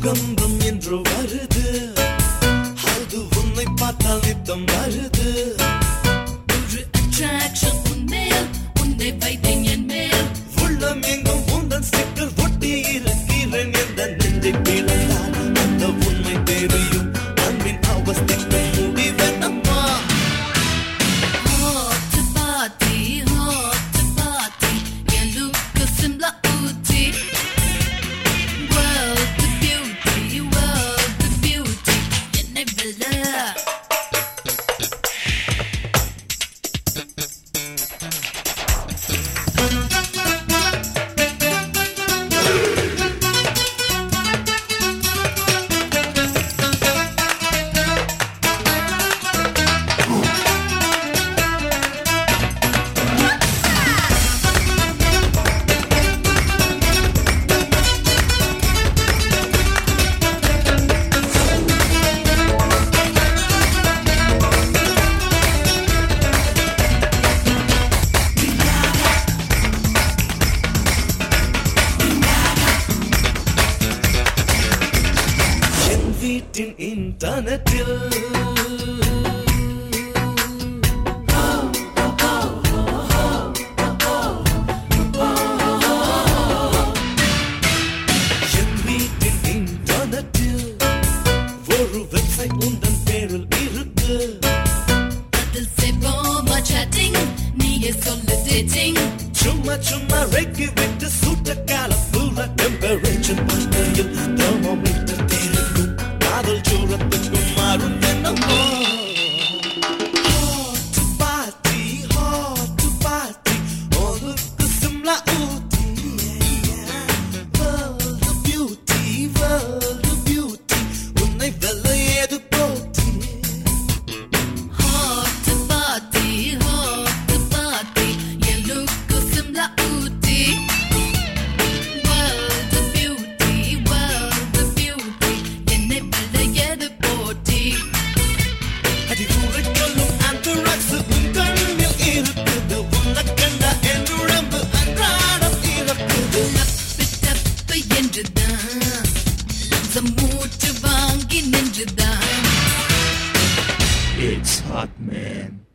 பூகம்பம் என்று வருது அது உன்னை பார்த்தால் நித்தம் வருது ஒரு attraction உன்மேல், உன்னை வைத்தேன் என் மேல். உள்ளம் எங்கும் உந்தன் ஸ்டிக்கர் ஒட்டி இருக்கிறேன் எந்த நெஞ்சை பிளந்தால் அந்த உண்மை தெரியும் அன்பின் அவஸ்தைக்கு முடிவென்னம்மா Hot to party, hot to party. N look similar ஊத்தி. World to beauty, world to beauty. என்னை வெல்ல என் வீட்டின் இன்டர்நெட்டில் என் வீட்டின் இன்டர்நெட்டில் ஒரு வெப்சைட் உந்தன் பேரில் இருக்கு அதில் செய்வோமா chatting, நீயே சொல்லு dating. சும்மா சும்மா ரெக்கி விட்டு சூட்ட கால பூரா டெம்பரேச்சர் பார்க்கையில் தெர்மோமீட்டர் தெரிக்கும் காதல் சூரத்துக்கும் மாறும் என்னமோ Hot to party, hot to party, உனக்கு சிம்லா ஊத்தி. World of beauty, world of beauty, உன்னை வெல்ல ஏது போட்டி Hot to party, hot to party. N look similar ஊத்தி. World of beauty, world of beauty. என்னை வெல்ல எது போட்டி அதிகூரை சொல்லும் anthrax உன் கண்ணில் இருக்குது. உன்னைக் கண்டா என் உடம்பு அன்றாடம் இறக்குது. தப்பு தப்பு என்றுதான் லஞ்சம் மூச்சு வாங்கி நின்றுதான் It's hot, man.